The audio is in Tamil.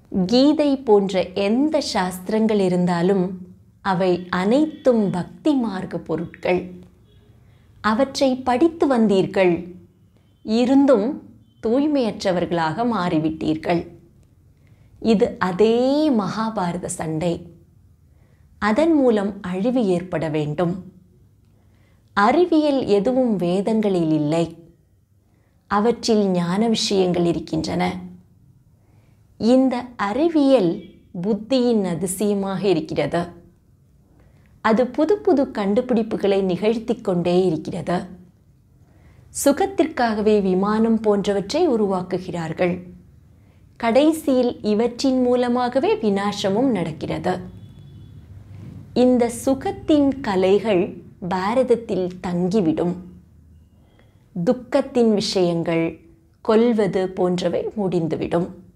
கீதை போன்ற எந்த சாஸ்திரங்கள் இருந்தாலும் அவை அனைத்தும் பக்தி மார்க்க பொருட்கள் அவற்றை படித்து வந்தீர்கள் இருந்தும் தூய்மையற்றவர்களாக மாறிவிட்டீர்கள் இது அதே மகாபாரத சண்டை அதன் மூலம் அழிவு ஏற்பட வேண்டும் அறிவியல் எதுவும் வேதங்களில் இல்லை அவற்றில் ஞான விஷயங்கள் இருக்கின்றன இந்த அறிவியல் புத்தியின் அதிசயமாக இருக்கிறது அது புது புது கண்டுபிடிப்புகளை நிகழ்த்தி கொண்டே இருக்கிறது சுகத்திற்காகவே விமானம் போன்றவற்றை உருவாக்குகிறார்கள் கடைசியில் இவற்றின் மூலமாகவே வினாசமும் நடக்கிறது இந்த சுகத்தின் கலைகள் பாரதத்தில் தங்கிவிடும் துக்கத்தின் விஷயங்கள் கொல்வது போன்றவை முடிந்துவிடும்